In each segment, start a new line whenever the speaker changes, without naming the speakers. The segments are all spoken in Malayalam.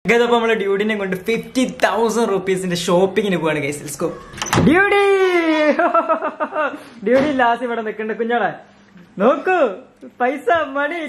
ഇതപ്പോ നമ്മള് ഡ്യൂഡിനെ കൊണ്ട് ഫിഫ്റ്റി തൗസൻഡ് റുപ്പീസിന്റെ ഷോപ്പിങ്ങിന് പോവാണ് ഗൈസ് ലെറ്റ്സ് ഗോ ഡ്യൂഡി ഡ്യൂഡി ലാസ്റ്റ് ഇവിടെ നിൽക്കണ്ട കുഞ്ഞാളെ നോക്കൂ പൈസ മണി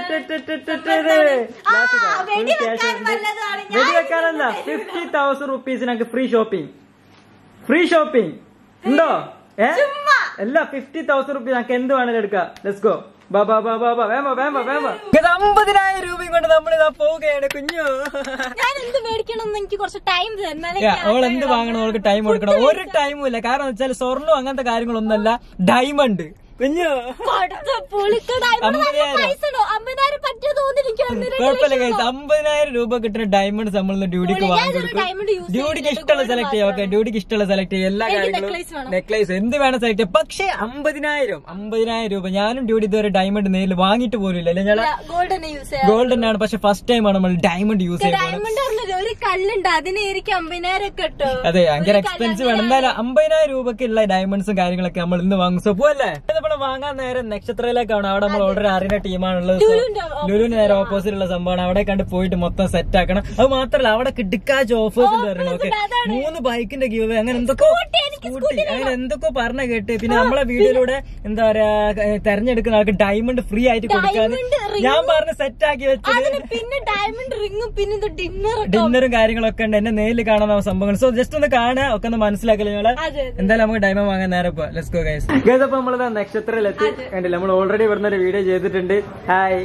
വെടിവെക്കാനല്ല ഫിഫ്റ്റി തൗസൻഡ് റുപ്പീസിന് ഞങ്ങൾക്ക് ഫ്രീ ഷോപ്പിംഗ് ഫ്രീ ഷോപ്പിംഗ് ഉണ്ടോ ഏ അല്ല ഫിഫ്റ്റി തൗസൻഡ് റുപ്പീസ് ഞങ്ങൾക്ക് എന്ത് വേണേലും എടുക്കാം ലെറ്റ്സ് ഗോ ബാ ബാ ബാ ബാ ബാ വേമ വേമ വേമ ഇത് അമ്പതിനായിരം രൂപയും കൊണ്ട് നമ്മളിതാ പോവുകയാണ് കുഞ്ഞു
ഞാൻ എന്ത് മേടിക്കണം എന്ന് എനിക്ക് കുറച്ച് ടൈം തന്നാലേ
യാ, അവൾ എന്ത് വാങ്ങണം അവൾക്ക് ടൈം കൊടുക്കണം ഒരു ടൈമും ഇല്ല കാരണം വെച്ചാൽ സ്വർണ്ണം അങ്ങനത്തെ കാര്യങ്ങളൊന്നല്ല ഡയമണ്ട് കുഞ്ഞു
അടുത്ത പുളിക്ക് diamond നല്ല
അമ്പതിനായിരം.
പൈസ ഉണ്ടോ അമ്പതിനായിരം പറ്റിയ തോന്നി എനിക്ക് അന്നേരം
കുഴപ്പമില്ല കഴിച്ച് അമ്പതിനായിരം രൂപ കിട്ടുന്ന ഡയമണ്ട് നമ്മൾ ഡ്യൂട്ടിക്ക്
ഞാൻ
വാങ്ങി
ഒരു
കൊടുക്കും
diamond use
ഡ്യൂട്ടിക്ക്
ചെയ്യുന്നുണ്ട്.
ഇഷ്ടമുള്ള
gold
സെലക്ട് ചെയ്യാം ഓക്കെ ഡ്യൂട്ടിക്ക് ഇഷ്ടമുള്ള സെലക്ട് ചെയ്യാം എല്ലാ
എനിക്ക്
കാര്യങ്ങളും
necklace വേണം.
നെക്ലേസ് എന്ത് വേണം സെലക്ട് ചെയ്യാം പക്ഷേ അമ്പതിനായിരം അമ്പതിനായിരം രൂപ ഞാനും ഡ്യൂട്ടി ഇതുവരെ ഡയമണ്ട് നേരിൽ വാങ്ങിയിട്ട് പോലും ഇല്ല ഞാൻ
ഗോൾഡ് തന്നെ യൂസ് ചെയ്യാം
ഗോൾഡൻ ആണ് പക്ഷെ ഫസ്റ്റ് ടൈം ആണ് നമ്മൾ ഡയമണ്ട് യൂസ് ചെയ്യുന്നത്
ഡയമണ്ട് പറഞ്ഞത് ഒരു കല്ലുണ്ട് അതിനായിരിക്കും അമ്പതിനായിരം ഒക്കെ കിട്ടും
അതെ ഭയങ്കര എക്സ്പെൻസീവ് ആണ് എന്തായാലും അമ്പതിനായിരം രൂപക്കുള്ള ഡയമണ്ട്സും കാര്യങ്ങളൊക്കെ നമ്മൾ ഇന്ന് വാങ്ങും സോ പോവല്ലേ നമ്മൾ വാങ്ങാൻ നേരം നക്ഷത്രയിലേക്കാണ് അവിടെ നമ്മൾ ഓൾറെഡി അറിയുന്ന ടീമാണുള്ളത് So,
ലുലുവിന്റെ
ലുലുവിന് നേരെ ഓപ്പോസിറ്റ് ഉള്ള സംഭവമാണ് അവിടെ കണ്ട് പോയിട്ട് മൊത്തം സെറ്റ് ആക്കണം അത് മാത്രല്ല അവിടെ കിടക്കാച്ച് ഓഫേഴ്സ് തരണം ഓക്കെ മൂന്ന് ബൈക്കിന്റെ ഗീവ് അങ്ങനെ എന്തൊക്കെ സ്കൂട്ടി അങ്ങനെ എന്തൊക്കെ പറഞ്ഞ കേട്ട് പിന്നെ നമ്മളെ വീഡിയോയിലൂടെ എന്താ പറയാ ഏ, തെരഞ്ഞെടുക്കുന്ന ആൾക്ക് ഡയമണ്ട് ഫ്രീ ആയിട്ട് കൊടുക്കാന്ന്
Diamond ring
ഞാൻ പറഞ്ഞ് സെറ്റ് ആക്കി വെച്ചത്
അതിന് പിന്നെ ഡയമണ്ട് റിങ്ങും പിന്നെ ഇത് ഡിന്നർ
ഡിന്നറും കാര്യങ്ങളൊക്കെ ഉണ്ട് എന്നെ നേരിൽ കാണാൻ സംഭവങ്ങൾ സോ ജസ്റ്റ് ഒന്ന് കാണുക ഒക്കെ ഒന്ന് മനസ്സിലാക്കില്ല ഞങ്ങള്
അതെ
എന്തായാലും നമുക്ക് ഡയമണ്ട് വാങ്ങാൻ നേരെ ലെറ്റ്സ് ഗോ ഗൈസ് ഗൈസ് അപ്പൊ നമ്മളിതാ നക്ഷത്രത്തിലെത്തി കണ്ടില്ല നമ്മൾ ഓൾറെഡി ഇവിടുന്ന് ഒരു വീഡിയോ ചെയ്തിട്ടുണ്ട് ഹായ്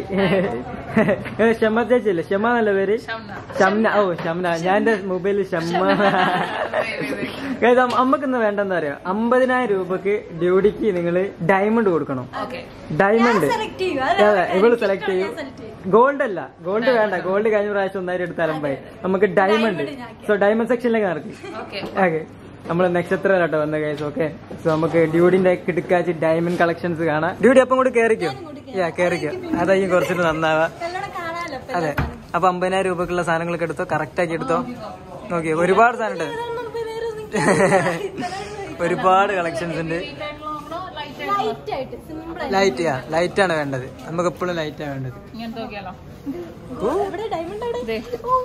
ഷമ്മ ചേച്ചി അല്ലേ ഷമ്മ എന്നല്ല പേര് ഷംന ഓ ഷംന ഞാൻ എന്റെ മൊബൈലിൽ ഷമ്മ ഗൈസ് അമ്മക്ക് ഇന്ന് വേണ്ടെന്ന് പറയാ അമ്പതിനായിരം രൂപക്ക് ഡ്യൂട്ടിക്ക് നിങ്ങൾ ഡയമണ്ട് കൊടുക്കണം ഡയമണ്ട്
സെലക്ട് ചെയ്യുക
അതെ ഇവള് സെലക്ട് ചെയ്യും ഗോൾഡ് അല്ല ഗോൾഡ് വേണ്ട ഗോൾഡ് കഴിഞ്ഞ പ്രാവശ്യം ഒന്നായിരം എടുത്താലും പോയി നമുക്ക് ഡയമണ്ട് സോ ഡയമണ്ട് സെക്ഷനിലേക്ക് നടക്കി ഓക്കെ നമ്മൾ നക്ഷത്രം കേട്ടോ വന്ന കേസ് ഓക്കെ സോ നമുക്ക് ഡ്യൂഡിന്റെ കിടക്കാച്ച് ഡയമണ്ട് കളക്ഷൻസ് കാണാം ഡ്യൂഡി അപ്പം കൂടി കേറിക്കോ യാ കേറിക്കോ അതായിരിക്കും കുറച്ചിട്ട് നന്നാവാ
നല്ലോണം കാണാലോ ഇപ്പൊ.
അതെ അപ്പൊ അമ്പതിനായിരം രൂപക്കുള്ള സാധനങ്ങളൊക്കെ എടുത്തോ കറക്റ്റ് ആക്കി എടുത്തോ നോക്കി ഒരുപാട് സാധനം ഉണ്ട്
ഇതൊന്നും ഇപ്പൊ വേറെ ഒന്നും
ഒരുപാട് കളക്ഷൻസ് ഉണ്ട്
ലൈറ്റ് ആയിട്ട് സിമ്പിൾ
ലൈറ്റ് യാ ലൈറ്റ് ആണ് വേണ്ടത് നമുക്ക് എപ്പോഴും ലൈറ്റ് ആണ് വേണ്ടത്
ഇങ്ങനത്തെ നോക്കിയാലോ
എവിടെ ഡയമണ്ട് അവിടെ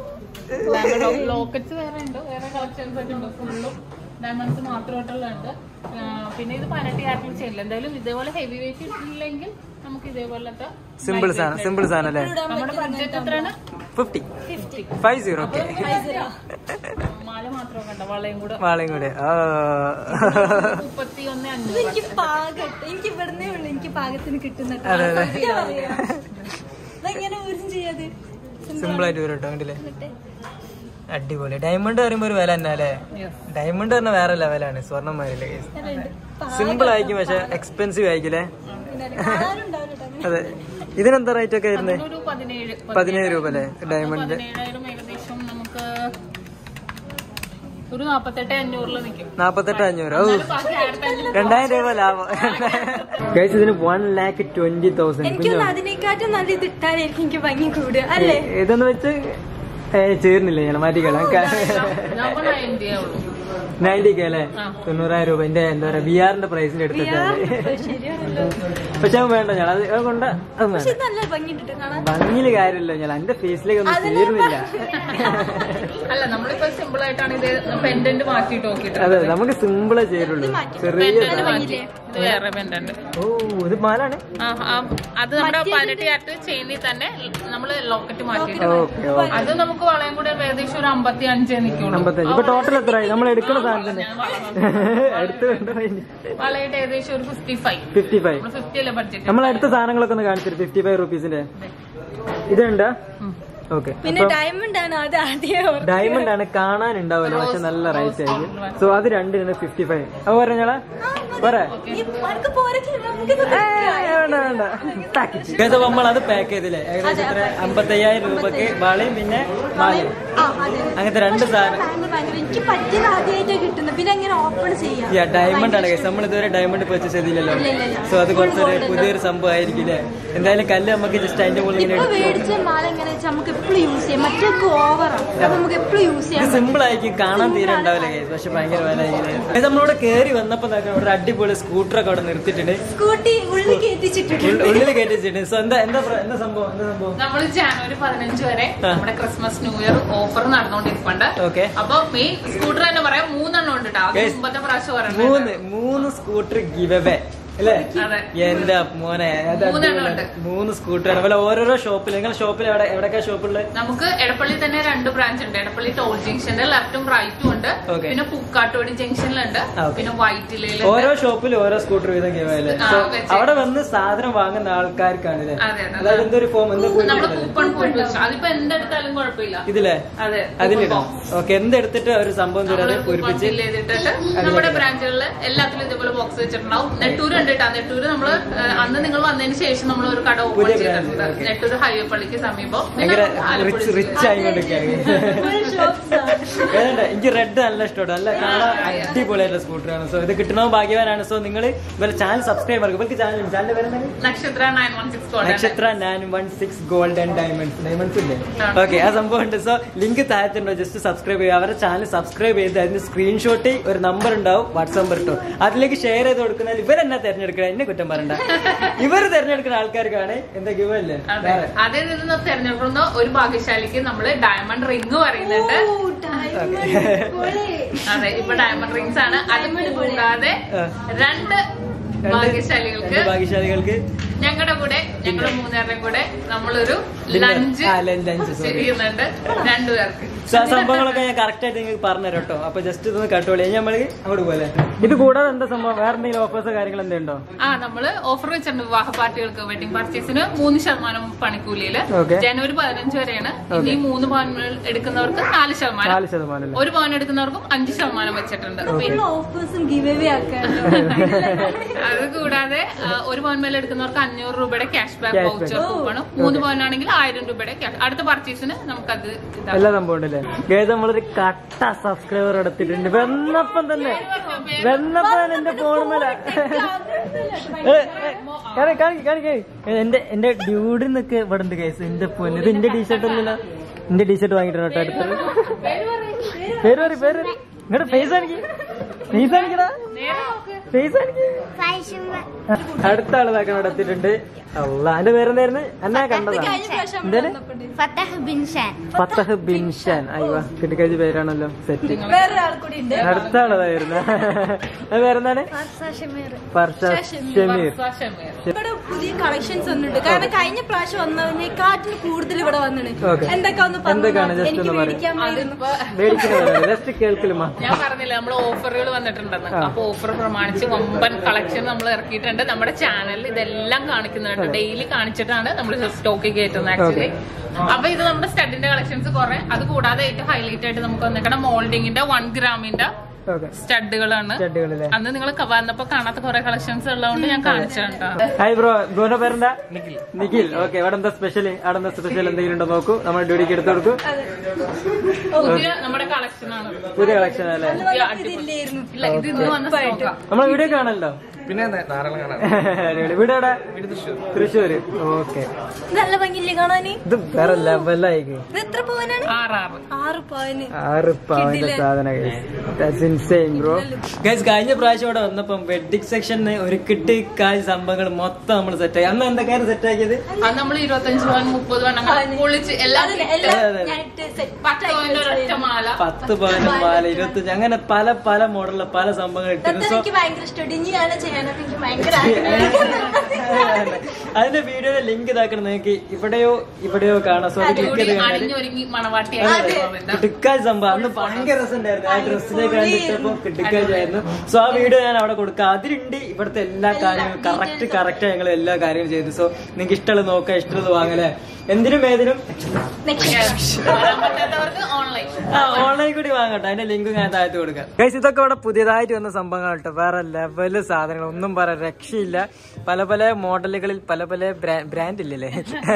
ലോക്കറ്റ്സ് വേറെ ഉണ്ട് വേറെ കളക്ഷൻസ് ഒക്കെ ഉണ്ട് ഫുള്ളും ഡയമണ്ട്സ് മാത്രമായിട്ടുള്ളുണ്ട് പിന്നെ ഇത് പതിനെട്ട് ക്യാരറ്റിൽ ചെയ്യില്ല എന്തായാലും ഇതേപോലെ ഹെവി വെയിറ്റ് ഇല്ലെങ്കിൽ നമുക്ക് ഇതേപോലത്തെ
സിമ്പിൾ സാധനം സിമ്പിൾ സാധനം അല്ലേ
നമ്മുടെ ബഡ്ജറ്റ് എത്രയാണ്
ഫിഫ്റ്റി ഫൈവ് സീറോ ഓക്കെ
മാല മാത്രം കണ്ട വളയും കൂടെ
വാളയും കൂടെ ആ.
മുപ്പത്തി ഒന്ന് അഞ്ഞൂറ്
എനിക്ക് പാകട്ട് എനിക്ക് ഇവിടുന്നേ ഉള്ളു എനിക്ക് പാകത്തിന് കിട്ടുന്ന
അതെ അതെ
ഇതെങ്ങനെ ഊരും ചെയ്യാതെ
സിമ്പിൾ ആയിട്ട് വരും കേട്ടോ കണ്ടില്ലേ അടിപൊളി ഡയമണ്ട് പറയുമ്പോ ഒരു വില തന്നെ അല്ലേ ഡയമണ്ട് പറഞ്ഞ വേറെ ലെവലാണ് സ്വർണ്ണമാരില്ലേ സിമ്പിൾ ആയിരിക്കും പക്ഷെ എക്സ്പെൻസീവ് ആയിരിക്കില്ലേ അതെ ഇതിനെന്താ റേറ്റ് ഒക്കെ വരുന്നത്
ഒരു പതിനേഴ്
പതിനേഴ് രൂപ അല്ലേ ഡയമണ്ട്
പതിനേഴായിരം ഏകദേശം നമുക്ക് ഒരു നാപ്പത്തെട്ട് അഞ്ഞൂറിൽ നിൽക്കും
നാപ്പത്തെട്ട് അഞ്ഞൂറ് ഓ
ബാക്കി ആയിരത്തി അഞ്ഞൂറ്
രണ്ടായിരം രൂപ ലാഭം കഴിച്ച് ഇതിന് വൺ ലാക്ക് ട്വന്റി തൗസൻഡ്
എനിക്കൊന്ന് അതിനേക്കാട്ടും നല്ല ഇത് ഇട്ടാലായിരിക്കും എനിക്ക് ഭംഗി കൂടുക അല്ലേ
ഇതെന്ന് വെച്ച് ഏ, ചേർന്നില്ല ഞാൻ മാറ്റിക്കളാം
നമ്മൾ നയൻറ്റിയേ ഉള്ളൂ
നയൻറ്റി കെ അല്ലേ തൊണ്ണൂറായിരം രൂപ എന്റെ എന്താ പറയാ ബി ആറിന്റെ പ്രൈസിന്റെ എടുത്തിട്ടാണ്
ശരിയാണല്ലോ
പക്ഷെ അത് വേണ്ട ഞാൻ അത് അത് കൊണ്ട് അത് വേണ്ട
പക്ഷെ ഇത് നല്ല ഭംഗി ഇട്ടിട്ട് കാണാൻ
ഭംഗിയില് കാര്യമില്ല ഞാൻ എന്റെ ഫേസിലേക്ക് ഒന്നും ചേരുന്നില്ല
അല്ല നമ്മളിപ്പോ സിമ്പിൾ ആയിട്ടാണ് ഇത് പെൻഡന്റ് മാറ്റിയിട്ട് നോക്കിയിട്ട്
അതെ നമുക്ക് സിമ്പിളേ ചേരുള്ളൂ ചെറിയ സാധനം.
ഇത് വേറെ പെൻഡന്റ്
ഓ ഇത് മാലാണ്
അത് നമ്മുടെ പതിനെട്ട് ക്യാരറ്റ് ചെയിനിൽ തന്നെ നമ്മൾ ലോക്കറ്റ് മാറ്റിയിട്ട്
ഓക്കെ ഓക്കെ
അത് നമുക്ക് വളയം കൂടെ ഏകദേശം ഒരു അമ്പത്തി അഞ്ചേ നിൽക്കുള്ളൂ
അമ്പത്തഞ്ച് ഇപ്പൊ ടോട്ടൽ എത്രയായി നമ്മൾ എടുക്കുന്ന സാധനത്തിന്റെ അടുത്ത്
വളയുടെ ഏകദേശം ഒരു ഫിഫ്റ്റി ഫൈവ്
ഫിഫ്റ്റി ഫൈവ്
നമ്മൾ ഫിഫ്റ്റി അല്ലേ ബഡ്ജറ്റ്
നമ്മൾ അടുത്ത സാധനങ്ങളൊക്കെ ഒന്ന് കാണിച്ചിട്ട് ഫിഫ്റ്റി ഫൈവ് റുപ്പീസിന്റെ ഇതുണ്ട് ഓക്കെ
പിന്നെ ഡയമണ്ട് ആണ് അത് ആദ്യം ഓർമ്മ.
ഡയമണ്ട് ആണ് കാണാൻ ഉണ്ടാവില്ല പക്ഷെ നല്ല റേറ്റ് ആയിരിക്കും സോ അത് രണ്ടിനാണ് ഫിഫ്റ്റി ഫൈവ് അത് പറഞ്ഞോളെ പോരെ
ഈ അനക്ക് പോരക്കില്ല, നമുക്കിത്
വേണ്ട വേണ്ട ഗത നമ്മൾ അത് പാക്ക് ചെയ്തില്ലേ ഏകദേശം എത്ര അമ്പത്തയ്യായിരം രൂപക്ക് വളയും പിന്നെ മാലയും
ആ, അതെ.
അങ്ങനത്തെ രണ്ട് സാധനം
ഭയങ്കര ഭയങ്കര എനിക്ക് പറ്റിയത് ആദ്യമായിട്ടാണ് കിട്ടുന്നത് പിന്നെ എങ്ങനെ ഓപ്പൺ ചെയ്യാം
യാ ഡയമണ്ട് ആണ് guys. നമ്മൾ ഇതുവരെ ഡയമണ്ട് പർച്ചേസ് ചെയ്തില്ലല്ലോ
ഇല്ല, ഇല്ല, ഇല്ല.
സോ അത് കുറച്ചൊരു പുതിയൊരു സംഭവം ആയിരിക്കില്ലേ എന്തായാലും കല്ല് നമുക്ക് ജസ്റ്റ് അതിന്റെ മുകളിൽ ഇങ്ങനെ
ഇപ്പൊ മേടിച്ച മാല എങ്ങനെ വെച്ചാൽ നമുക്ക് എപ്പോഴും യൂസ് ചെയ്യാം മറ്റൊക്കെ ഓവറാണ് അപ്പൊ നമുക്ക് എപ്പോഴും യൂസ്
ഇത്
ചെയ്യാൻ
സിമ്പിൾ ആയിരിക്കും കാണാൻ തീരെ ഉണ്ടാവില്ല കേസ് പക്ഷെ ഭയങ്കര വില ഇത് നമ്മളിവിടെ കയറി വന്നപ്പോ നോക്കാം ഇവിടെ അടിപൊളി സ്കൂട്ടറൊക്കെ അവിടെ നിർത്തിയിട്ടുണ്ട്
സ്കൂട്ടി ഉള്ളിൽ കയറ്റിച്ചിട്ടുണ്ട്
ഉള്ളിൽ- ഉള്ളിൽ കയറ്റി വെച്ചിട്ടുണ്ട് സോ എന്താ എന്താ പ്ര- എന്താ സംഭവം എന്താ സംഭവം
നമ്മൾ ജനുവരി പതിനഞ്ച് വരെ
ആ.
നമ്മുടെ ക്രിസ്മസ് ന്യൂ ഇയർ ഓഫർ നടന്നുകൊണ്ടിരിപ്പുണ്ട്
ഓക്കെ
അപ്പൊ മെയിൻ സ്കൂട്ടർ തന്നെ പറയാം മൂന്നെണ്ണം ഉണ്ട് കേട്ടോ അത്
Guys,
മുമ്പത്തെ പ്രാവശ്യം
മൂന്ന്
പറഞ്ഞിട്ടുണ്ട്
മൂന്ന് സ്കൂട്ടർ ഗിവവേ അല്ലേ
അതെ.
എന്റെ മോനെ അത്
മൂന്നെണ്ണം
അടിപൊളിയാണ്. മൂന്ന് സ്കൂട്ടർ അതുപോലെ ഓരോരോ ഷോപ്പിൽ നിങ്ങൾ ഷോപ്പിൽ എവിടെ എവിടെയൊക്കെ ഷോപ്പുള്ളത്
നമുക്ക് എടപ്പള്ളി തന്നെ രണ്ട് ബ്രാഞ്ച് ഉണ്ട് എടപ്പള്ളി ടോൾ ജംഗ്ഷനിൽ ലെഫ്റ്റും റൈറ്റും ഉണ്ട്
Okay.
പിന്നെ പൂക്കാട്ടുപടി ജംഗ്ഷനിലുണ്ട്
ആ, okay.
പിന്നെ വൈറ്റിലയിലുണ്ട്
ഓരോ ഷോപ്പിൽ ഓരോ സ്കൂട്ടർ വീതം ഗിവല്ലേ
ആ,
സോ
വെച്ച്.
അവിടെ വന്ന് സാധനം വാങ്ങുന്ന ആൾക്കാർക്കാണ് അല്ലേ
അതെ, അതെ.
അതായത് എന്തൊരു ഫോം എന്താ കൂലി
നമ്മള്
ഉണ്ടല്ലേ?
കൂപ്പൺ പോയിട്ട് വെച്ചു അതിപ്പോ എന്തെടുത്താലും കുഴപ്പമില്ല
ഇതില്ലേ
അതെ
അതിലിടാം ഓക്കെ എന്തെടുത്തിട്ട് ഒരു സംഭവം തരാതെ പൂരിപ്പിച്ച്
ഫില്ല് ചെയ്തിട്ട് നമ്മുടെ ബ്രാഞ്ചുകളിൽ എല്ലാത്തിലും ഇതേപോലെ ബോക്സ് വെച്ചിട്ടുണ്ടാവും നെട്ടൂര് ഉണ്ട് കേട്ടോ നെട്ടൂര് നമ്മള് ഏഹ്, അന്ന് നിങ്ങൾ വന്നതിന് ശേഷം നമ്മൾ ഒരു കട ഓപ്പൺ
പുതിയ
ചെയ്തിട്ടുണ്ട്
branch, okay.
നെട്ടൂര് ഹൈവേ പള്ളിക്ക് സമീപം
ഭയങ്കര
പിന്നെ ആലപ്പുഴ
റിച്ച് റിച്ച് ആയിക്കൊണ്ടിരിക്കുകയാണ് ഏതാണ്ട് എനിക്ക് റെഡ് നല്ല ഇഷ്ടമാണ് നല്ല കാണാൻ അടിപൊളിയായിട്ടുള്ള സ്കൂട്ടറാണ് സോ ഇത് കിട്ടണോ ഭാഗ്യവാനാണ് സോ നിങ്ങൾ ഇവരുടെ ചാനൽ സബ്സ്ക്രൈബ് ആക്കും ഇവർക്ക് ചാനൽ ചാനൽ വരുന്നത്
Nakshatra nine one six
Nakshatra nine one six golden diamonds diamonds ഇല്ലേ
ആ.
ഓക്കെ ആ സംഭവം ഉണ്ട് സോ ലിങ്ക് താഴത്തുണ്ടോ ജസ്റ്റ് സബ്സ്ക്രൈബ് ചെയ്യുക അവരുടെ ചാനൽ സബ്സ്ക്രൈബ് ചെയ്ത് അതിന് സ്ക്രീൻഷോട്ട് ഒരു നമ്പർ ഉണ്ടാവും വാട്സാപ്പ് നമ്പർ ഇട്ടോ അതിലേക്ക് ഷെയർ ചെയ്ത് കൊടുക്കുന്നതിൽ ഇവരെന്നാ തെരഞ്ഞെടുക്കണം എന്നെ കുറ്റം പറയണ്ട ഇവർ തെരഞ്ഞെടുക്കുന്ന ആൾക്കാർക്കാണ് എന്താ ഗിവ് അല്ലേ
അതെ അതിൽ നിന്ന് തെരഞ്ഞെടുക്കുന്ന ഒരു ഭാഗ്യശാലിക്ക് നമ്മള് ഡയമണ്ട് റിംഗ് പറയുന്നുണ്ട് അതെ ഇപ്പൊ ഡയമണ്ട് റിംഗ്സ് ആണ് അത് കൂടാതെ
ആ.
രണ്ട് ഭാഗ്യശാലികൾക്ക്
രണ്ട് ഭാഗ്യശാലികൾക്ക്
ഞങ്ങളുടെ കൂടെ ഞങ്ങളുടെ മൂന്നുപേരുടെയും കൂടെ നമ്മളൊരു
Dinner.
ലഞ്ച്
ആ, lunch, lunch, sorry.
ചെയ്യുന്നുണ്ട് രണ്ടുപേർക്ക്
സോ ആ സംഭവങ്ങളൊക്കെ ഞാൻ കറക്റ്റ് ആയിട്ട് നിങ്ങൾക്ക് പറഞ്ഞുതരാം കേട്ടോ അപ്പൊ ജസ്റ്റ് ഇതൊന്ന് കേട്ടോളി ഇനി നമ്മള് അങ്ങോട്ട് പോലെ ഇത് കൂടാതെ എന്താ സംഭവം വേറെ എന്തെങ്കിലും ഓഫേഴ്സ് കാര്യങ്ങൾ എന്തെങ്കിലും
ആ നമ്മള് ഓഫർ വെച്ചിട്ടുണ്ട് വിവാഹ പാർട്ടികൾക്ക് വെഡിങ് പർച്ചേസിന് മൂന്ന് ശതമാനം പണിക്കൂലിയില്
Okay.
ജനുവരി പതിനഞ്ച് വരെയാണ് ഇനി മൂന്ന് പവൻ എടുക്കുന്നവർക്ക് നാല് ശതമാനം
നാല് ശതമാനം അല്ലേ
ഒരു പവൻ എടുക്കുന്നവർക്കും അഞ്ച് ശതമാനം വെച്ചിട്ടുണ്ട് പിന്നെ
ഓഫേഴ്സും ഗിവ് അവേ ആക്കാനോ
അത് കൂടാതെ ആ, ഒരു പവൻ മേലെ എടുക്കുന്നവർക്ക് അഞ്ഞൂറ് രൂപയുടെ cash back
Cash back.
Voucher കൂപ്പണും മൂന്ന് പവനാണെങ്കിൽ ആയിരം രൂപയുടെ cash- അടുത്ത പർച്ചേസിന് നമുക്കത് ഇതാക്കാം
എല്ലാ സംഭവം ഉണ്ടല്ലേ ഗേത് നമ്മളൊരു കട്ട സബ്സ്ക്രൈബർ എടുത്തിട്ടുണ്ട് വെന്നപ്പം തന്നെ വെന്നപ്പം എന്റെ ഫോൺ മേലെ എന്റെ എന്റെ ഡ്യൂഡിന്നൊക്കെ ഇവിടെ ഉണ്ട് കേസ് എന്റെ പൊന്ന് ഇത് എന്റെ ടീഷർട്ട് ഒന്നുമില്ല എന്റെ ടീഷർട്ട് വാങ്ങിയിട്ടുണ്ട് കേട്ടോ അടുത്തത് പേര് പറ പേര് പറ ഇങ്ങോട്ട് ഫേസ് കാണിക്ക് ഫേസ് കാണിക്കടാ ഫേസ് കാണിക്ക് അടുത്ത ആള് ഇതാക്കാൻ ഇവിടെ എത്തിയിട്ടുണ്ട് അല്ല എന്റെ പേരെന്തായിരുന്നു എന്നാ കണ്ടതാ
കഴിഞ്ഞ പ്രാവശ്യം നമ്മൾ
എന്തായാലും
വന്നപ്പോണ്ട്
ഫത്തഹ് ബിൻ ഷാൻ
ഫത്തഹ് ബിൻ ഷാൻ അയ്യോ കിട്ടിക്കഴിഞ്ഞ പേരാണല്ലോ സെറ്റ്
വേറൊരാൾ കൂടി ഉണ്ട്
അടുത്ത ആളതായിരുന്നു അത് പേരെന്താണ് ഫർഷ ഷമീർ
വർഷ ഷമീർ.
ഇവിടെ പുതിയ കളക്ഷൻസ് വന്നിട്ടുണ്ട് കാരണം കഴിഞ്ഞ പ്രാവശ്യം വന്നതിനെക്കാട്ടിൽ കൂടുതൽ ഇവിടെ വന്നിട്ടുണ്ട്
Okay.
എന്തൊക്കെ ഒന്ന്
എന്തൊക്കെയാണ്
പറഞ്ഞു
just
എനിക്ക്
ഒന്ന് പറയ്.
മേടിക്കാമായിരുന്നു
അതിപ്പോ
മേടിക്കുന്നത് ജസ്റ്റ് കേൾക്കലുമാ
ഞാൻ പറഞ്ഞില്ല നമ്മൾ ഓഫറുകൾ വന്നിട്ടുണ്ടെന്ന്
ആ.
അപ്പൊ ഓഫർ പ്രമാണിച്ച് വമ്പൻ കളക്ഷൻ നമ്മൾ ഇറക്കിയിട്ടുണ്ട് നമ്മുടെ ചാനലിൽ ഇതെല്ലാം കാണിക്കുന്നുണ്ട് ഡെയിലി കാണിച്ചിട്ടാണ് നമ്മൾ സ്റ്റോക്ക് കയറ്റുന്നത് ആക്ച്വലി അപ്പൊ ഇത് നമ്മുടെ സ്റ്റഡിന്റെ കളക്ഷൻസ് കുറെ അത് കൂടാതെ ഏറ്റവും ഹൈലൈറ്റ് ആയിട്ട് നമുക്ക് വന്നിരിക്കണം മോൾഡിങ്ങിന്റെ വൺ ഗ്രാമിന്റെ
ഓക്കെ
സ്റ്റഡുകളാണ്
ചെടികളിലെ
അന്ന് നിങ്ങൾ വന്നപ്പോ കാണാത്ത കുറെ കളക്ഷൻസ് ഉള്ളതുകൊണ്ട് ഞാൻ കാണിച്ചിട്ടുണ്ട്
ഹായ് ബ്രോ ബ്രോന്റെ പേരെന്താ നിഖിൽ നിഖിൽ ഓക്കെ അവിടെ എന്താ സ്പെഷ്യൽ അവിടെ എന്താ സ്പെഷ്യൽ എന്തെങ്കിലും ഉണ്ടോ നോക്കൂ നമ്മൾ ഡ്യൂട്ടിക്ക് എടുത്തു കൊടുക്കും
പുതിയ നമ്മുടെ കളക്ഷൻ ആണ്
പുതിയ കളക്ഷൻ അല്ലേ
പുതിയ അടിപൊളി.
ഇതില്ലായിരുന്നു
ഇല്ല ഇത് ഇന്ന് വന്ന സ്റ്റോക്കാ
നമ്മളെ വീഡിയോ കാണല്ലോ
പിന്നെ ധാരാളം കാണാം
അടിപൊളി. വീട് എവിടെ തൃശ്ശൂര് ഓക്കെ
നല്ല ഭംഗിയില്ലേ കാണാന്
ഇത് വേറെ ലെവലായി
ഇത് എത്ര പവനാണ്
ആറാറ്
ആറ് പവന്
ആറ് പവന്റെ സാധനം ബ്രോ ഗൈസ് കഴിഞ്ഞ പ്രാവശ്യം ഇവിടെ വന്നപ്പം വെഡിങ് സെക്ഷന് ഒരു കിട്ടി കായ് സംഭവങ്ങൾ മൊത്തം നമ്മൾ സെറ്റ് ആക്കി അന്ന് എന്തൊക്കെയാണ് സെറ്റ് ആക്കിയത്
അത് നമ്മൾ ഇരുപത്തഞ്ച് പവൻ മുപ്പത് പവൻ അങ്ങനെ പൊളിച്ച് എല്ലാം
അതിന്
ഇട്ട്
എല്ലാം
അതെ, അതെ.
ഞാനിട്ട് set
പത്ത് പവന്റെ ഒരൊറ്റ മാല
പത്ത് പവനും മാല ഇരുപത്തഞ്ച് അങ്ങനെ പല പല മോഡലുള്ള പല സംഭവങ്ങൾ ഇട്ടിരുന്നു
ഇതൊക്കെ
സോ
എനിക്ക് ഭയങ്കര ഇഷ്ടം ഇനി ഞാൻ ചെയ്യാനൊക്കെ എനിക്ക് ഭയങ്കര ആഗ്രഹം
അതിന്റെ വീഡിയോയുടെ ലിങ്ക് ഇതാക്കണം നിങ്ങൾക്ക് ഇവിടെയോ ഇവിടെയോ കാണാം സോ അത് ക്ലിക്ക്
കൂടി
ചെയ്ത് കഴിഞ്ഞാൽ
അണിഞ്ഞൊരുങ്ങി മണവാട്ടിയായിട്ട്
കിടുക്കാൽ സംഭവം അന്ന് ഭയങ്കര രസമുണ്ടായിരുന്നു ആ ഡ്രസ്സിലേക്ക് കണ്ടിട്ടപ്പോ കിടുക്കായിരുന്നു സോ ആ വീഡിയോ ഞാൻ അവിടെ കൊടുക്കാം അതിലുണ്ട് ഇവിടുത്തെ എല്ലാ കാര്യങ്ങളും കറക്റ്റ് കറക്റ്റ് ഞങ്ങൾ എല്ലാ കാര്യങ്ങളും ചെയ്തു സോ നിങ്ങൾക്ക് ഇഷ്ടമുള്ളത് നോക്കാം ഇഷ്ടമുള്ളത് വാങ്ങലേ എന്തിനും ഏതിനും
വരാൻ പറ്റാത്തവർക്ക് ഓൺലൈൻ
ആ ഓൺലൈൻ കൂടി വാങ്ങട്ടെ അതിന്റെ ലിങ്ക് ഞാൻ താഴത്ത് കൊടുക്കാം ഗൈസ് ഇതൊക്കെ ഇവിടെ പുതിയതായിട്ട് വന്ന സംഭവങ്ങൾ കേട്ടോ വേറെ ലെവല് സാധനങ്ങൾ ഒന്നും പറയാൻ രക്ഷയില്ല പല പല മോഡലുകളിൽ പല പല ബ്രാൻഡ് ഇല്ലല്ലേ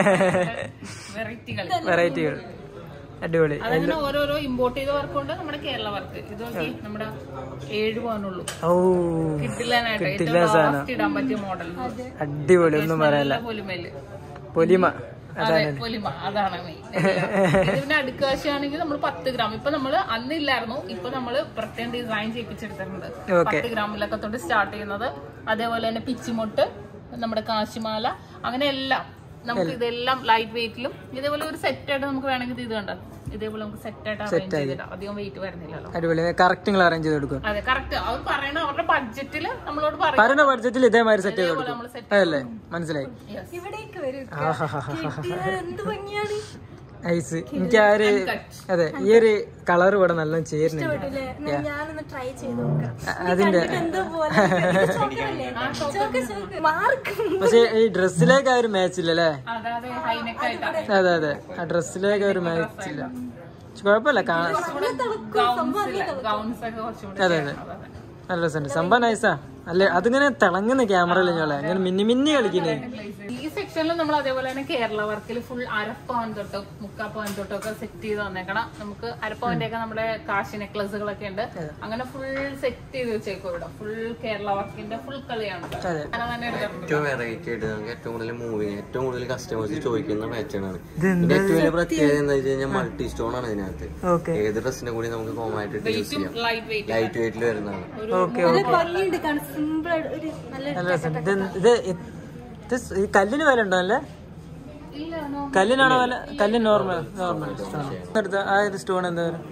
വെറൈറ്റികൾ
വെറൈറ്റികൾ അടിപൊളി
അതങ്ങനെ ഓരോരോ ഇമ്പോർട്ട് ചെയ്ത വർക്കുണ്ട് നമ്മുടെ കേരള വർക്ക് ഇത് നോക്കി നമ്മുടെ ഏഴ് പവനുള്ളൂ
ഓ
കിട്ടില്ലാനായിട്ട്
കിട്ടില്ല
ഏറ്റവും
സാധനം.
ലാസ്റ്റ് ഇടാൻ പറ്റിയ മോഡൽ
അടിപൊളി ഒന്നും പറയാനില്ല
പൊലിമേല്
പൊലിമ
അതെ പൊലിമ അതാണ് മെയിൻ ഇതിന്റെ അടുക്ക് വശമാണെങ്കിൽ നമ്മൾ പത്ത് ഗ്രാം ഇപ്പൊ നമ്മള് അന്നില്ലായിരുന്നു ഇപ്പൊ നമ്മള് പ്രത്യേകം ഡിസൈൻ ചെയ്യിപ്പിച്ചെടുത്തിട്ടുണ്ട്
Okay.
പത്ത് ഗ്രാമിലൊക്കെ തൊട്ട് സ്റ്റാർട്ട് ചെയ്യുന്നത് അതേപോലെ തന്നെ പിച്ചിമുട്ട് നമ്മുടെ കാശിമാല അങ്ങനെ എല്ലാം നമുക്ക് ഇതെല്ലാം ലൈറ്റ് വെയിറ്റിലും ഇതേപോലെ ഒരു സെറ്റ് ആയിട്ട് നമുക്ക് വേണമെങ്കിൽ ഇത് കണ്ടോ ഇതേപോലെ നമുക്ക് സെറ്റ് ആയിട്ട് അറേഞ്ച് ചെയ്തിടാം അധികം വെയിറ്റ് വരുന്നില്ലല്ലോ
അടിപൊളി കറക്റ്റ് നിങ്ങൾ അറേഞ്ച് ചെയ്ത് കൊടുക്കും
അതെ കറക്റ്റ് അവർ പറയണ അവരുടെ ബഡ്ജറ്റിൽ നമ്മളോട് പറയും
പറയുന്ന ബഡ്ജറ്റിൽ ഇതേമാതിരി സെറ്റ് ചെയ്ത്
ഇതേപോലെ
കൊടുക്കും
നമ്മൾ സെറ്റ്
അതല്ലേ മനസ്സിലായി
ഇവിടേക്ക് വരും കെട്ടിയാൽ എന്ത് ഭംഗിയാണ്
ഐസ് എനിക്ക് ആ ഒരു അതെ ഈ ഒരു കളർ ഇവിടെ നല്ല ചേരുന്നുണ്ട്
ഇഷ്ടപ്പെട്ടില്ലേ? എന്നാ ഞാനൊന്ന് ട്രൈ ചെയ്ത് നോക്കാം
അ- അതിന്റെ
എന്തോ പോലെ ഇത് ചോക്കല്ലേ? Chalk chalk. മാർക്കും
പക്ഷെ ഈ ഡ്രസ്സിലേക്ക് ആ ഒരു മാച്ച് ഇല്ല അല്ലേ
അതായത് ഹൈനെക്ക് ആയിട്ടാണ്
അതെ അതെ ആ ഡ്രസ്സിലേക്ക് ഒരു മാച്ച് ഇല്ല പക്ഷെ കുഴപ്പമില്ല കാണാൻ
ഗൗൺസ് ഒക്കെ കുറച്ചുകൂടി
അതെ അതെ നല്ല രസമുണ്ട് സംഭവം നൈസാ അല്ലെ അതിങ്ങനെ തിളങ്ങുന്ന ക്യാമറയിൽ ഞങ്ങളെ ഇങ്ങനെ മിന്നി മിന്നി കളിക്കുന്നേ
ഈ സെക്ഷനിൽ നമ്മൾ അതേപോലെ തന്നെ കേരള വർക്കിൽ ഫുൾ അരപ്പവൻ തൊട്ടും മുക്കാ പവൻ തൊട്ടും ഒക്കെ സെറ്റ് ചെയ്ത് വന്നേക്കണം നമുക്ക് അരപ്പവന്റെ ഒക്കെ നമ്മുടെ കാശി നെക്ലസുകളൊക്കെ ഉണ്ട് അങ്ങനെ ഫുൾ സെറ്റ് ചെയ്ത് വെച്ചേക്കും ഇവിടെ ഫുൾ കേരള വർക്കിന്റെ ഫുൾ കളിയാണ്
അതെ.
അങ്ങനെ തന്നെ എടുത്തിട്ടുണ്ട്
ഏറ്റവും വെറൈറ്റി ആയിട്ട് നമുക്ക് ഏറ്റവും കൂടുതൽ മൂവിങ് ഏറ്റവും കൂടുതൽ കസ്റ്റമേഴ്സ് ചോദിക്കുന്ന പാറ്റേൺ ആണ് ഇതിന്റെ ഏറ്റവും വലിയ പ്രത്യേകത എന്താ വെച്ച് കഴിഞ്ഞാൽ മൾട്ടി സ്റ്റോൺ ആണ് ഇതിനകത്ത്
ഓക്കെ
ഏത് ഡ്രസ്സിനെ കൂടി നമുക്ക് കോമൺ ആയിട്ട് യൂസ് ചെയ്യാം
ലൈറ്റ് വെയിറ്റ്
ലൈറ്റ് വെയിറ്റിൽ വരുന്നതാണ്
ഓക്കെ
നല്ല ഭംഗിയുണ്ട് കാണാൻ സിമ്പിൾ ആയിട്ട് ഒരു നല്ല
നല്ല രസമുണ്ട് ഇത് ഇത് ഇത് സ് ഈ കല്ലിന് വില ഉണ്ടോ അല്ലേ
ഇല്ല no.
കല്ലിനാണോ വില കല്ലിന് നോർമൽ നോർമൽ സ്റ്റോൺ എടുത്ത ആ ഒരു സ്റ്റോൺ എന്താ വില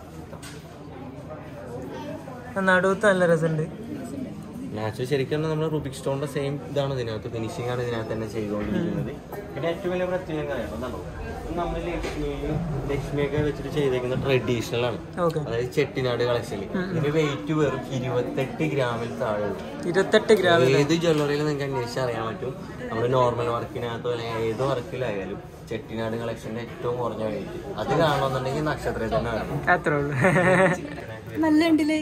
നടുവത്ത് നല്ല രസമുണ്ട്
നാച്ചുറൽ ശരിക്കും നമ്മൾ റുബിക് സ്റ്റോണിന്റെ സെയിം ഇതാണ് ഇതിനകത്ത് ഫിനിഷിംഗ് ആണ് ഇതിനകത്ത് തന്നെ ചെയ്തുകൊണ്ടിരിക്കുന്നത് പിന്നെ ഏറ്റവും വലിയ പ്രത്യേകം കാര്യം എന്താണോ നമ്മൾ ലക്ഷ്മിയും ലക്ഷ്മിയൊക്കെ വെച്ചിട്ട് ചെയ്തേക്കുന്ന ട്രഡീഷണൽ ആണ്
ഓക്കെ
അതായത് ചെട്ടിനാട് കളക്ഷനിൽ ഇതിന് വെയിറ്റ് വെറും ഇരുപത്തെട്ട് ഗ്രാമിൽ താഴെ ഉള്ളൂ.
ഇരുപത്തെട്ട് ഗ്രാം
ഏത് ജ്വല്ലറിയിൽ നിങ്ങൾക്ക് അന്വേഷിച്ച് അറിയാൻ പറ്റും നമ്മൾ നോർമൽ വർക്കിനകത്തോ അല്ലെങ്കിൽ ഏത് വർക്കിലായാലും ചെട്ടിനാട് കളക്ഷന്റെ ഏറ്റവും കുറഞ്ഞ വെയിറ്റ് അത് കാണണമെന്നുണ്ടെങ്കിൽ നക്ഷത്രത്തിൽ തന്നെ വരണം
അത്രേ ഉള്ളൂ
നല്ല ഉണ്ടല്ലേ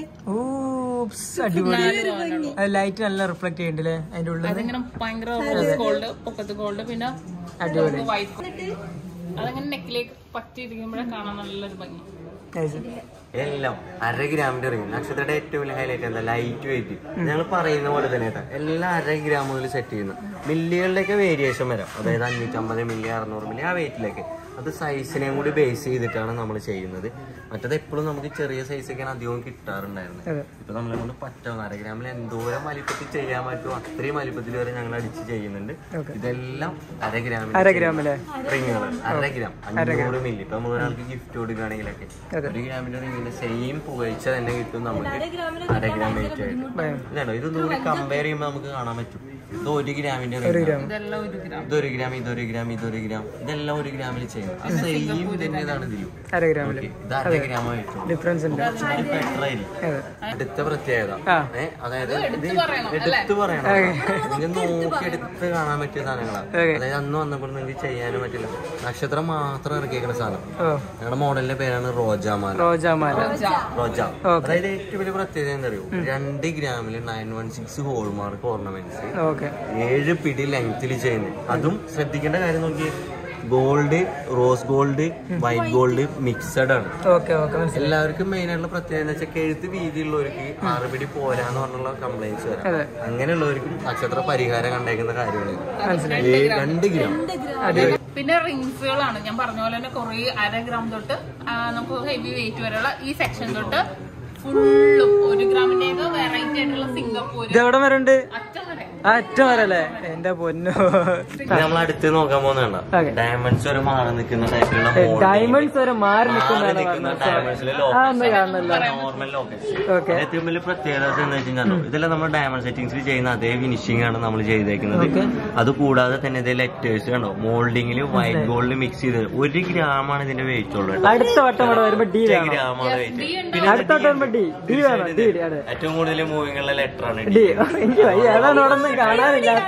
ഓപ്സ് അടിപൊളി ലൈറ്റ് നല്ല റിഫ്ലക്ട് ചെയ്യുന്നുണ്ടല്ലേ അതിന്റെ ഉള്ളിൽ
അതിങ്ങനെ ഭയങ്കര റോസ് ഗോൾഡ് പൊക്കത്ത് ഗോൾഡ് പിന്നെ
അടിപൊളി
വൈറ്റ് അതങ്ങനെ നെക്കിലേക്ക് പറ്റിയിരിക്കുമ്പോഴേ കാണാൻ നല്ലൊരു ഭംഗി
Nice.
എല്ലാം അര ഗ്രാമിന്റെ റിംഗ് നക്ഷത്രയുടെ ഏറ്റവും വലിയ ഹൈലൈറ്റ് എന്താ ലൈറ്റ് വെയിറ്റ് ഞങ്ങൾ പറയുന്ന പോലെ തന്നെ കേട്ടോ എല്ലാം അര ഗ്രാം മുതൽ സെറ്റ് ചെയ്യുന്നു മില്ലികളുടെയൊക്കെ വേരിയേഷൻ വരാം അതായത് അഞ്ഞൂറ്റമ്പത് മില്ലി അറുന്നൂറ് മില്ലി ആ വെയിറ്റിലേക്ക് അത് സൈസിനെയും കൂടി ബേസ് ചെയ്തിട്ടാണ് നമ്മൾ ചെയ്യുന്നത് മറ്റത് എപ്പോഴും നമുക്ക് ചെറിയ സൈസൊക്കെയാണ് അധികവും കിട്ടാറുണ്ടായിരുന്നത്
അതെ.
ഇപ്പൊ നമ്മളെ കൊണ്ട് പറ്റാവുന്ന അര ഗ്രാമിൽ എന്തോരം വലിപ്പത്തിൽ ചെയ്യാൻ പറ്റുമോ അത്രയും വലിപ്പത്തിൽ വരെ ഞങ്ങൾ അടിച്ച് ചെയ്യുന്നുണ്ട് ഇതെല്ലാം അര ഗ്രാമിൽ
അര ഗ്രാമിലെ
റിങ്ങുകൾ അര ഗ്രാം അഞ്ഞൂറ് മില്ലി ഇപ്പൊ നമ്മൾ ഒരാൾക്ക് ഗിഫ്റ്റ് കൊടുക്കുകയാണെങ്കിലൊക്കെ ഒരു ഗ്രാമിന്റെ റിങ്ങിന്റെ സെയിം പുകഴ്ച തന്നെ കിട്ടും നമുക്ക് അര ഗ്രാം വെയിറ്റ് ആയിട്ട് ഇതാണോ ഇത് കൂടി കമ്പയർ ചെയ്യുമ്പോൾ നമുക്ക് കാണാൻ പറ്റും ഇത് ഒരു ഗ്രാമിന്റെ ring ആണ്.
ഇതെല്ലാം ഒരു ഗ്രാം
ഇതൊരു ഗ്രാം ഇതൊരു ഗ്രാം ഇതൊരു ഗ്രാം ഇതെല്ലാം ഒരു ഗ്രാമിൽ ചെയ്യും ആ സെയിം തന്നെയാണ് ഇതിലും
അര ഗ്രാമില്
ഓക്കേ, ഇത് അര ഗ്രാമായിട്ടും
ഡിഫറൻസ് ഉണ്ട്
കുറച്ചുകൂടി ബെറ്റർ ആയിരിക്കും
അതെ
അടുത്ത പ്രത്യേകത
ആ.
ഏ, അതായത് ഇത് എടുത്ത് പറയണം നിങ്ങൾ നോക്കി എടുത്ത് കാണാൻ പറ്റിയ സാധനങ്ങളാണ്
Okay.
അതായത് അന്ന് വന്നപ്പോൾ നിങ്ങൾക്ക് ചെയ്യാനും പറ്റില്ല നക്ഷത്രം മാത്രം ഇറക്കിയേക്കുന്ന സാധനം
ഓ
ഞങ്ങളുടെ മോഡലിന്റെ പേരാണ് റോജാമാല
റോജാമാല
റോജ അതായത് ഏറ്റവും വലിയ പ്രത്യേകത എന്താ അറിയോ രണ്ട് ഗ്രാമിൽ nine one six hallmark ornaments
okay
ഏഴ് പിടി ലെങ്ത്തിൽ ചെയ്യുന്നത് അതും ശ്രദ്ധിക്കേണ്ട കാര്യം നോക്കി gold rose gold white gold mixed ആണ്
ഓക്കെ ഓക്കെ മനസ്സിലായി
എല്ലാവർക്കും മെയിൻ ആയിട്ടുള്ള പ്രത്യേകത എന്ന് വെച്ചാൽ കെഴുത്ത് വീതിയുള്ളവർക്ക് ആറ് പിടി പോരാന്ന് പറഞ്ഞുള്ള കംപ്ലൈന്റ്സ് വരാം
അതെ.
അങ്ങനെയുള്ളവർക്കും നക്ഷത്ര പരിഹാരം കണ്ടേക്കുന്ന കാര്യമാണ്
മനസ്സിലായി
ഏഴ് രണ്ട് ഗ്രാം
പിന്നെ റിങ്സുകളാണ് ഞാൻ പറഞ്ഞ പോലെ തന്നെ കുറെ അര ഗ്രാം തൊട്ട് ആ, നമുക്ക് ഹെവി വെയിറ്റ് വരെയുള്ള ഈ സെക്ഷൻ തൊട്ട് ഫുള്ളും ഒരു ഗ്രാമിന്റെ വെറൈറ്റി ആയിട്ടുള്ള സിംഗപ്പൂര്
ഇത് എവിടെ വരെ ഉണ്ട്
അറ്റം വരെ
ആ അറ്റം വരെ അല്ലേ എന്റെ പൊന്നോ
നമ്മൾ അടുത്ത് നോക്കാൻ പോകുന്നതാണ്
Okay.
ഡയമണ്ട്സ് വരെ മാറി നിൽക്കുന്ന ടൈപ്പിലുള്ള
ഡയമണ്ട്സ് വരെ മാറി നിൽക്കുന്നതാണ്
നിൽക്കുന്ന
പറഞ്ഞത്
ഡയമണ്ട്സിലെ
ആ ഒന്ന് കാണണല്ലോ
നോർമൽ ലോക്കസ്
ഓക്കെ
ഏറ്റവും വലിയ പ്രത്യേകത എന്ന് വെച്ചാൽ ഇതെല്ലാം നമ്മൾ ഡയമണ്ട് സെറ്റിംഗ്സിൽ ചെയ്യുന്ന അതേ ഫിനിഷിംഗ് ആണ് നമ്മൾ ചെയ്തേക്കുന്നത്
Okay.
അത് കൂടാതെ തന്നെ ഇതിൽ ലെറ്റേഴ്സ് കണ്ടോ മോൾഡിംഗിൽ വൈറ്റ് ഗോൾഡ് മിക്സ് ചെയ്ത് ഒരു ഗ്രാം ആണ് ഇതിന്റെ വെയിറ്റ് ഉള്ളത്
അടുത്ത വട്ടം ഇവിടെ വരുമ്പോ ഡി വേണം
ഗ്രാമാണ് വെയിറ്റ്
അടുത്ത വട്ടം വരുമ്പോ ഡി ഡി വേണം ഡി ഡി അതെ
ഏറ്റവും കൂടുതൽ മൂവിംഗ് ഉള്ള ലെറ്റർ ആണ്
ഡി എനിക്ക് വയ്യ അതാണ് ഇവിടെ ഒന്നും കാണാനില്ലാത്ത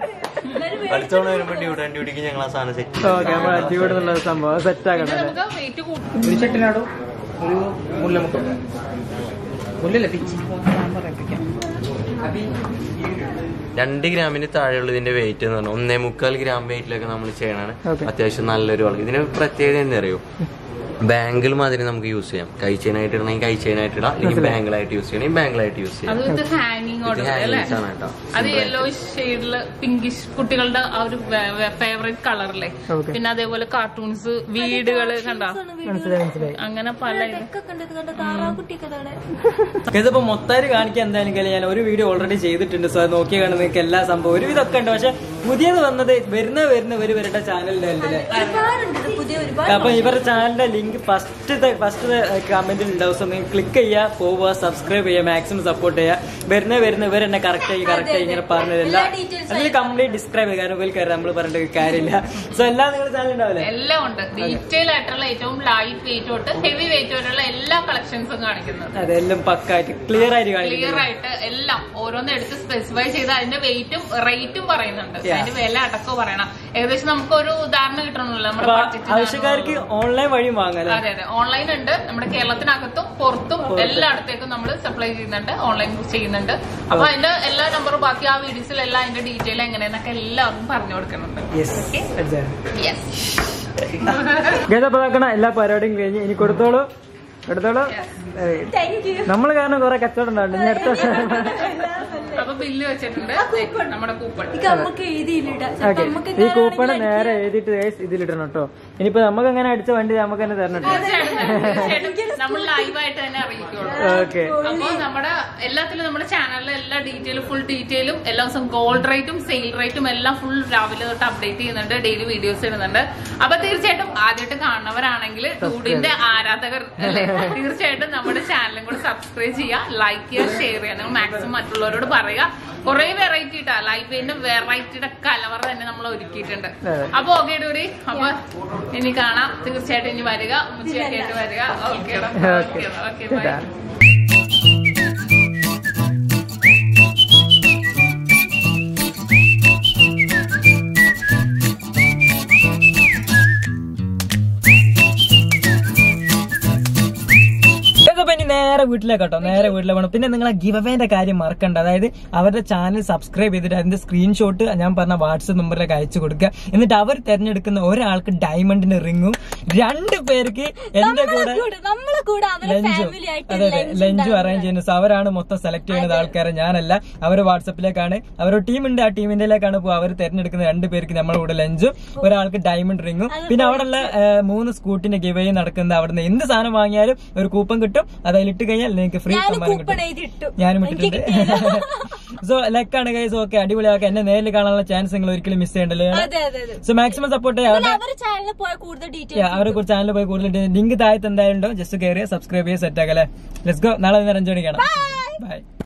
അടുത്തോണ്ട് വരുമ്പോ ഡ്യൂട്ടി ആൻഡ് ഡ്യൂട്ടിക്ക് ഞങ്ങൾ ആ സാധനം സെറ്റ്
ഓക്കെ നമ്മൾ അടിപൊളി എന്നുള്ള സംഭവം സെറ്റ് ആക്കണം അല്ലേ?
നമുക്ക് വെയിറ്റ് കൂട്ടും
ഒരു ചെട്ടിനാടും ഒരു മുല്ലമുട്ടും മുല്ലല്ല പിച്ചി
രണ്ട് ഗ്രാമിന് താഴെയുള്ള ഇതിന്റെ വെയിറ്റ് എന്ന് പറഞ്ഞാൽ ഒന്നേ മുക്കാൽ ഗ്രാം വെയിറ്റിലൊക്കെ നമ്മൾ ചെയ്യണതാണ്
Okay.
അത്യാവശ്യം നല്ലൊരു വളവ് ഇതിന് പ്രത്യേകത എന്താ അറിയോ ബാങ്കിൾ മാതിരി നമുക്ക് യൂസ് ചെയ്യാം കൈ ചെയിനായിട്ട് ഇടണമെങ്കിൽ കൈ ചെയിനായിട്ട് ഇടാം അല്ലെങ്കിൽ ബാങ്കിളായിട്ട് യൂസ് ചെയ്യണമെങ്കിൽ ബാങ്കിളായിട്ട് യൂസ് ചെയ്യാം
അത് വിത്ത് ഹാങ്ങിങ് ഇങ്ങോട്ട് വരും അല്ലേ
ഹാങ്ങിങ്സ് ആണ് കേട്ടോ
അത് യെല്ലോ ഷെയ്ഡില് പിങ്കിഷ് കുട്ടികളുടെ ആ ഒരു ഫേവറേറ്റ് കളറല്ലേ
Okay.
പിന്നെ അതേപോലെ കാർട്ടൂൺസ് വീടുകള് കണ്ടോ
മനസ്സിലായി മനസ്സിലായി
അങ്ങനെ പല ഇത്.
ഇതൊക്കെ കണ്ടത് കണ്ട താറാക്കുട്ടിയൊക്കെ അവിടെ
ഇതിപ്പോ മൊത്തമായിട്ട് കാണിക്കാൻ എന്തായാലും കഴിയില്ല ഞാൻ ഒരു വീഡിയോ ഓൾറെഡി ചെയ്തിട്ടുണ്ട് സോ അത് നോക്കി കാണുന്ന നിങ്ങൾക്ക് എല്ലാ സംഭവം ഒരു ഇതൊക്കെ ഉണ്ട് പക്ഷെ പുതിയത് വന്നത് വരുന്ന വരുന്ന ഒരു ഇവരുടെ ചാനലിന്റെ അല്ലേ
ഒരുപാടുണ്ട് ഇത് പുതിയ ഒരുപാട്
അപ്പൊ ഇവരുടെ ചാനലിന്റെ ലിങ്ക് ഫസ്റ്റ് ഫസ്റ്റ് കമന്റിൽ ഉണ്ടാവും സോ നിങ്ങൾ ക്ലിക്ക് ചെയ്യുക പോവുക സബ്സ്ക്രൈബ് ചെയ്യുക മാക്സിമം സപ്പോർട്ട് ചെയ്യുക വരുന്ന വരുന്ന ഇവർ എന്നെ കറക്റ്റ് ആയി കറക്റ്റ് ആയി ഇങ്ങനെ പറഞ്ഞതല്ല
എല്ലാ details
അതിൽ കംപ്ലീറ്റ് ഡിസ്ക്രൈബ് ചെയ്യുക കാരണം ഇവർക്ക് നമ്മൾ പറഞ്ഞിട്ട് കാര്യമില്ല സോ എല്ലാം നിങ്ങളുടെ ചാനൽ ഉണ്ടാവില്ലേ
എല്ലാം ഉണ്ട് ഡീറ്റെയിൽ ആയിട്ടുള്ള ഏറ്റവും ലൈറ്റ് വെയിറ്റ് തൊട്ട് ഹെവി വെയിറ്റ് വരെയുള്ള എല്ലാ കളക്ഷൻസും കാണിക്കുന്നത്
അതെല്ലാം പക്കായിട്ട് ക്ലിയർ ആയിട്ട്
ക്ലിയർ
കാണിക്കുന്നു
ആയിട്ട് എല്ലാം ഓരോന്ന് എടുത്ത് സ്പെസിഫൈ ചെയ്ത് അതിന്റെ വെയിറ്റും റേറ്റും പറയുന്നുണ്ട്
Yeah.
അതിന്റെ വില അടക്കം പറയണം ഏകദേശം നമുക്ക് ഒരു ഉദാഹരണം കിട്ടണമല്ലോ നമ്മുടെ
അപ്പൊ
ബഡ്ജറ്റിന്
ആവശ്യക്കാർക്ക് ഓൺലൈൻ വഴിയും വാങ്ങാലോ
അതെ അതെ ഓൺലൈൻ ഉണ്ട് നമ്മുടെ കേരളത്തിനകത്തും പുറത്തും എല്ലായിടത്തേക്കും നമ്മൾ സപ്ലൈ ചെയ്യുന്നുണ്ട് ഓൺലൈൻ ചെയ്യുന്നുണ്ട് അപ്പൊ അതിന്റെ എല്ലാ നമ്പറും ബാക്കി ആ വീഡിയോസിൽ എല്ലാം അതിന്റെ ഡീറ്റെയിൽ എങ്ങനെയെന്നൊക്കെ എല്ലാവർക്കും പറഞ്ഞു കൊടുക്കുന്നുണ്ട്
യെസ്
യെസ്
ഗതപ്പതാക്കണ എല്ലാ പരിപാടിയും കഴിഞ്ഞ് ഇനി കൊടുത്തോളൂ കൊടുത്തോളൂ
താങ്ക് യു
നമ്മൾ കാരണം കുറെ കച്ചവടം ഉണ്ടാവും ഇനി അടുത്ത
അപ്പൊ ബില്ല് വെച്ചിട്ടുണ്ട് നമ്മുടെ കൂപ്പൺ
ഇത് നമുക്ക് എഴുതിയില്ലിടാം
ഓക്കെ ഈ കൂപ്പൺ നേരെ എഴുതിയിട്ട് guys ഇതിലിടണം കേട്ടോ ഇനിയിപ്പോ നമുക്ക് അങ്ങനെ അടിച്ച വണ്ടി നമുക്ക് തന്നെ തരണം കേട്ടോ
തീർച്ചയായിട്ടും നമ്മൾ ലൈവായിട്ട് തന്നെ അറിയിക്കുള്ളൂ
ഓക്കെ
അപ്പൊ നമ്മുടെ എല്ലാത്തിലും നമ്മുടെ ചാനലിലെ എല്ലാ ഡീറ്റെയിലും ഫുൾ ഡീറ്റെയിലും എല്ലാ ദിവസം ഗോൾഡ് റേറ്റും സെയിൽ റേറ്റും എല്ലാം ഫുൾ രാവിലെ തൊട്ട് അപ്ഡേറ്റ് ചെയ്യുന്നുണ്ട് ഡെയിലി വീഡിയോസ് ഇടുന്നുണ്ട് അപ്പൊ തീർച്ചയായിട്ടും ആദ്യമായിട്ട് കാണുന്നവരാണെങ്കിൽ ഡൂഡിന്റെ ആരാധകർ അല്ലേ തീർച്ചയായിട്ടും നമ്മുടെ ചാനലും കൂടെ സബ്സ്ക്രൈബ് ചെയ്യുക ലൈക്ക് ചെയ്യുക ഷെയർ ചെയ്യുക നിങ്ങൾ മാക്സിമം മറ്റുള്ളവരോട് പറയുക കുറെ വെറൈറ്റി ഇട്ടാ ലൈഫ് വെയിന്റെ വെറൈറ്റിയുടെ കലവറ തന്നെ നമ്മൾ ഒരുക്കിയിട്ടുണ്ട്
അതെ.
അപ്പൊ ഓക്കെ ഡൂഡി അപ്പൊ ഇനി കാണാം തീർച്ചയായിട്ടും ഇനി വരിക ഉച്ചയൊക്കെ ആയിട്ട് വരിക ഓക്കെ
ഓക്കെ
ഓക്കെ ബൈ
ഇതൊക്കെ ഇനി നേരെ വീട്ടിലേക്ക് കേട്ടോ നേരെ വീട്ടിലേക്ക് പോകണം പിന്നെ നിങ്ങളെ ഗിവ് അവേന്റെ കാര്യം മറക്കണ്ട അതായത് അവരുടെ ചാനൽ സബ്സ്ക്രൈബ് ചെയ്തിട്ട് അതിന്റെ സ്ക്രീൻഷോട്ട് ഞാൻ പറഞ്ഞ വാട്സപ്പ് നമ്പറിലേക്ക് അയച്ചു കൊടുക്കുക എന്നിട്ട് അവർ തിരഞ്ഞെടുക്കുന്ന ഒരാൾക്ക് ഡയമണ്ടിന്റെ റിങ്ങും രണ്ട് പേർക്ക് എന്റെ കൂടെ
നമ്മളെ കൂടെ അവരെ
ലഞ്ചും
ഫാമിലി ആയിട്ട്
അതെ അതെ ലഞ്ചും അറേഞ്ച് ചെയ്യുന്നത് So അവരാണ് മൊത്തം സെലക്ട് ചെയ്യുന്നത് ആൾക്കാരെ ഞാനല്ല അവർ വാട്സപ്പിലേക്കാണ് അവരുടെ ടീമുണ്ട് ആ ടീമിന്റെയിലേക്കാണ് ഇപ്പോൾ അവർ തിരഞ്ഞെടുക്കുന്ന രണ്ട് പേർക്ക് നമ്മുടെ കൂടെ ലഞ്ചും ഒരാൾക്ക് ഡയമണ്ട് റിങ്ങും പിന്നെ അവിടെയുള്ള ആ, മൂന്ന് സ്കൂട്ടിന്റെ ഗിവേ നടക്കുന്നത് അവിടുന്ന് എന്ത് സാധനം വാങ്ങിയാലും ഒരു കൂപ്പൺ കിട്ടും അത് അതിലിട്ട് കഴിഞ്ഞാൽ നിങ്ങൾക്ക് ഫ്രീ
ഞാനും
സമ്മാനം
കൂപ്പൺ
കിട്ടും
എഴുതിയിട്ടു
ഞാനും
എനിക്ക്
ഇട്ടിട്ടുണ്ട് സോ ലക്കാണ് കൈസ് ഓക്കെ അടിപൊളിയാക്കി എന്നെ നേരിൽ കാണാനുള്ള ചാൻസ് നിങ്ങൾ ഒരിക്കലും മിസ് ചെയ്യണ്ടല്ലോ
അതെ അതെ അതെ
സോ മാക്സിമം സപ്പോർട്ട് ചെയ്യാം അവരുടെ
അവരെ ചാനലിൽ പോയ കൂടുതൽ ഡീറ്റെയിൽ
അവരെ കുറിച്ച് ചാനലിൽ പോയി കൂടുതൽ ലിങ്ക് താഴത്ത് എന്തായാലും ഉണ്ടോ ജസ്റ്റ് കയറിയ സബ്സ്ക്രൈബ് ചെയ്യുക സെറ്റ് ആക്കല്ലേ ലെറ്റ്സ് ഗോ നാളെ നേരം അഞ്ചു മണിക്കാണ് ബൈ